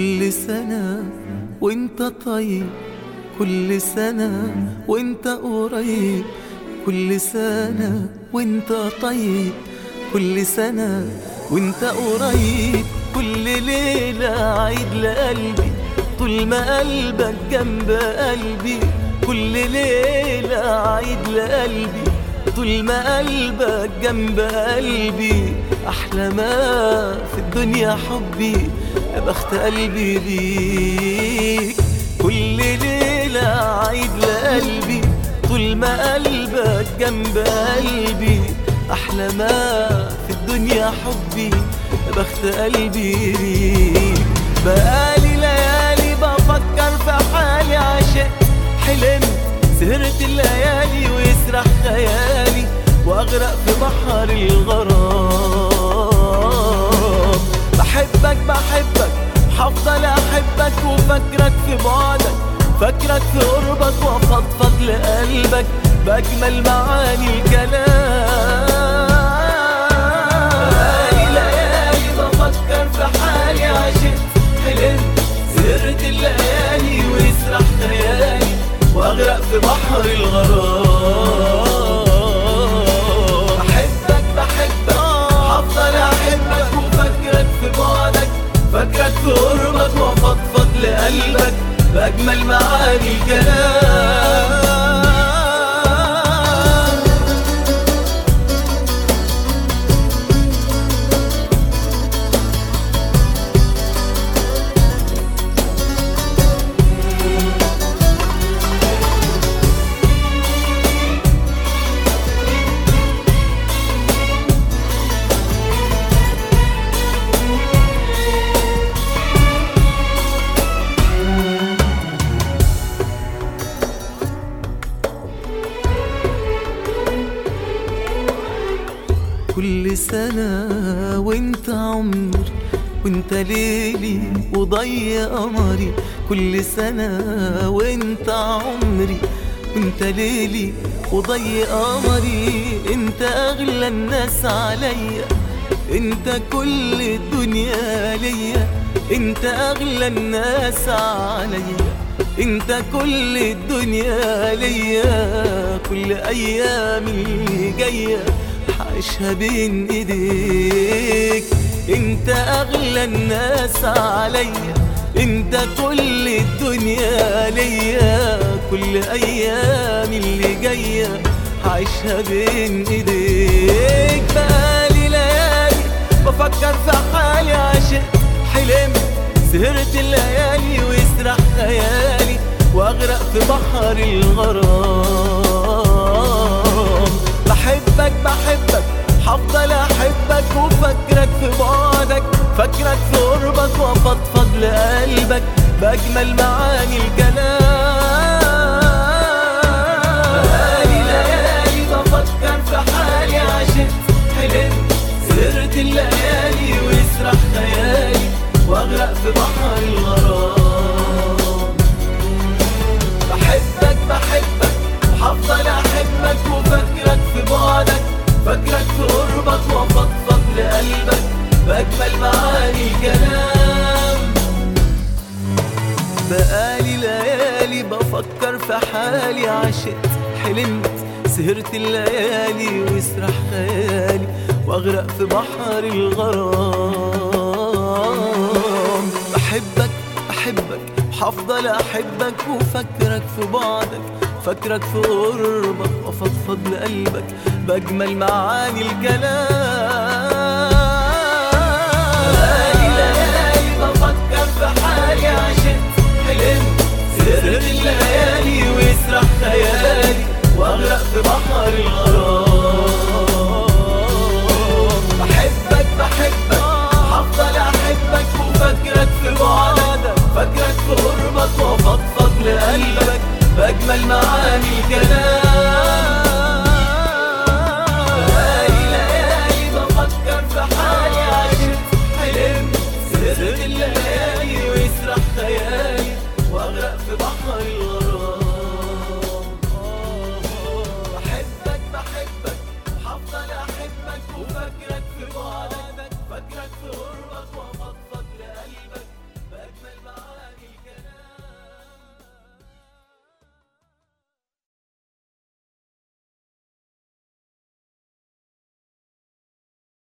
كل سنة وانت طيب كل سنة وانت قريب كل سنة وانت طيب كل سنة وانت قريب كل ليلة عيد لقلبي طول ما قلبك جنب قلبي كل ليلة عيد لقلبي طول ما قلبك جنب قلبي أحلى ما في الدنيا حبي يا بخت قلبي بيك كل ليلة عيد لقلبي طول ما قلبك جنب قلبي أحلى ما في الدنيا حبي يا بخت قلبي بيك بقالي ليالي بفكر في حالي عشقت حلمت سهرت الليالي ويسرح خيالي واغرق في بحر الغرام بحبك بحبك هفضل احبك وفكرك في بعدك فكرك في قربك وافضفض لقلبك باجمل معاني الكلام بقالي ليالي بفكر في حالي عشقت حلمت سهرت الليالي ويسرح خيالي واغرق في بحر الغرام بحبك بحبك هفضل احبك وفكرك في بعدك فكرك في قربك وافضفض لقلبك باجمل معاني الكلام كل سنة وانت عمري وانت ليلي وضي قمري كل سنة وانت عمري وانت ليلي وضي قمري انت اغلى الناس عليا انت كل الدنيا ليا انت اغلى الناس عليا انت كل الدنيا ليا كل ايام اللي جايه عايشها بين ايديك انت اغلى الناس عليا انت كل الدنيا ليا كل ايام اللي جايه عايشها بين ايديك بقالي ليالي بفكر في حالي عشقت حلمت سهرت الليالي ويسرح خيالي واغرق في بحر الغرام بحبك بحبك هفضل احبك وفكرك في بعدك فكرك في قربك وافضفض لقلبك باجمل معاني الكلام بقالي ليالي بفكر في حالي عشقت حلمت سهرت الليالي ويسرح خيالي واغرق في بحر الغرام بحبك بحبك وهفضل احبك وفكرك في بعدك فكرك في قربك وافضفض لقلبك باجمل معاني الكلام بقالي ليالي بفكر في حالي عشقت حلمت سهرت الليالي ويسرح خيالي واغرق في بحر الغرام بحبك احبك هفضل احبك وفكرك في بعدك فكرك في قربك وافضفض لقلبك باجمل معاني الكلام بقالي ليالي بفكر في حالي عشقت حلمت سهرت الليالي ويسرح خيالي واغرق في بحر الغرام بحبك بحبك هفضل احبك وفكرك في بعدك فكرك في قربك وافضفض لقلبك باجمل معاني الكلام بقالي ليالي بفكر في حالي عشقت حلمت سهرت الليالي ويسرح خيالي واغرق في بحر الغرام بحبك بحبك هفضل احبك وفكرك في